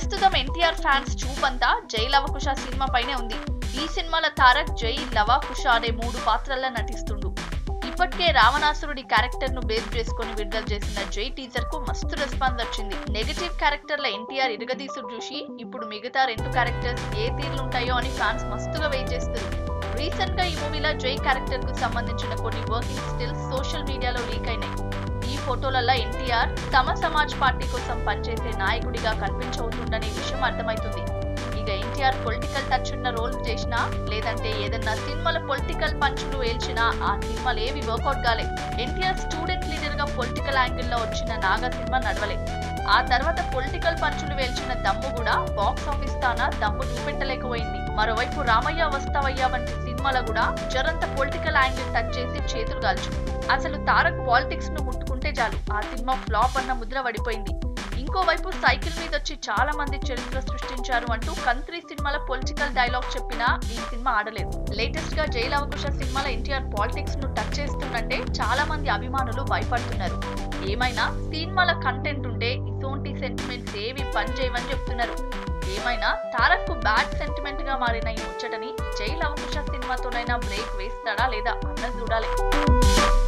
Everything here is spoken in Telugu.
ప్రస్తుతం ఎన్టీఆర్ ఫ్యాన్స్ చూపంతా జై లవకుశ సినిమా పైనే ఉంది ఈ సినిమాలో తారక్ జై లవకుశ అనే మూడు పాత్రల్లో నటిస్తుండు ఇప్పటికే రావణాసురుడి క్యారెక్టర్ ను బేస్ చేసుకొని విడుదల చేసిన జై టీజర్ కు మస్తు రెస్పాన్స్ వచ్చింది నెగటివ్ క్యారెక్టర్ల ఎన్టీఆర్ ఇరగదీసుడు చూసి ఇప్పుడు మిగతా రెండు క్యారెక్టర్స్ ఏ తీర్లు ఉంటాయో అని ఫ్యాన్స్ మస్తుగా వెయిట్ చేస్తారు రీసెంట్ గా ఈ మూవీలో జై క్యారెక్టర్ కు సంబంధించిన కొన్ని working stills social media leak అయినాయి ఈ ఫోటోలలో ఎన్టీఆర్ తమ సమాజ్ పార్టీ కోసం పనిచేసే నాయకుడిగా కనిపించవుతుందనే విషయం అర్థమవుతుంది ఇక ఎన్టీఆర్ పొలిటికల్ టచ్ ఉన్న రోల్ చేసినా లేదంటే ఏదన్నా సినిమాల పొలిటికల్ పంచులు ఏల్చినా ఆ సినిమాలు ఏవి వర్కౌట్ కాలే ఎన్టీఆర్ స్టూడెంట్ లీడర్ గా పొలిటికల్ యాంగిల్ లో వచ్చిన నాగా సినిమా నడవలే ఆ తర్వాత పొలిటికల్ పంచులు వేల్చిన దమ్ము కూడా బాక్స్ ఆఫీస్ తాన దమ్ము చూపెట్టలేకపోయింది మరోవైపు రామయ్య వస్తావయ్య వంటి సినిమాలో కూడా జరంత పొలిటికల్ యాంగిల్ టచ్ చేసి చేతులు కాల్చు అసలు తారక్ పాలిటిక్స్ ను ముట్టుకుంటే చాలు ఆ సినిమా ఫ్లాప్ అన్న ముద్ర పడిపోయింది ఇంకోవైపు సైకిల్ మీద వచ్చి చాలా మంది చరిత్ర సృష్టించారు అంటూ కంత్రి సినిమాల పొలిటికల్ డైలాగ్ చెప్పినా ఈ సినిమా ఆడలేదు లేటెస్ట్ గా జైలు అవకుశ సినిమాలో ఎన్టీఆర్ పాలిటిక్స్ ను టచ్ చేస్తుందంటే చాలా మంది అభిమానులు భయపడుతున్నారు ఏమైనా సినిమాల కంటెంట్ ఉంటే ఇటువంటి సెంటిమెంట్స్ ఏవి పనిచేయవని చెప్తున్నారు ఏమైనా తారక్ కు బ్యాడ్ సెంటిమెంట్ గా మారిన ఈ ముచ్చటని జైలు అవకుశ సినిమాతోనైనా బ్రేక్ వేస్తాడా లేదా అన్నది చూడాలి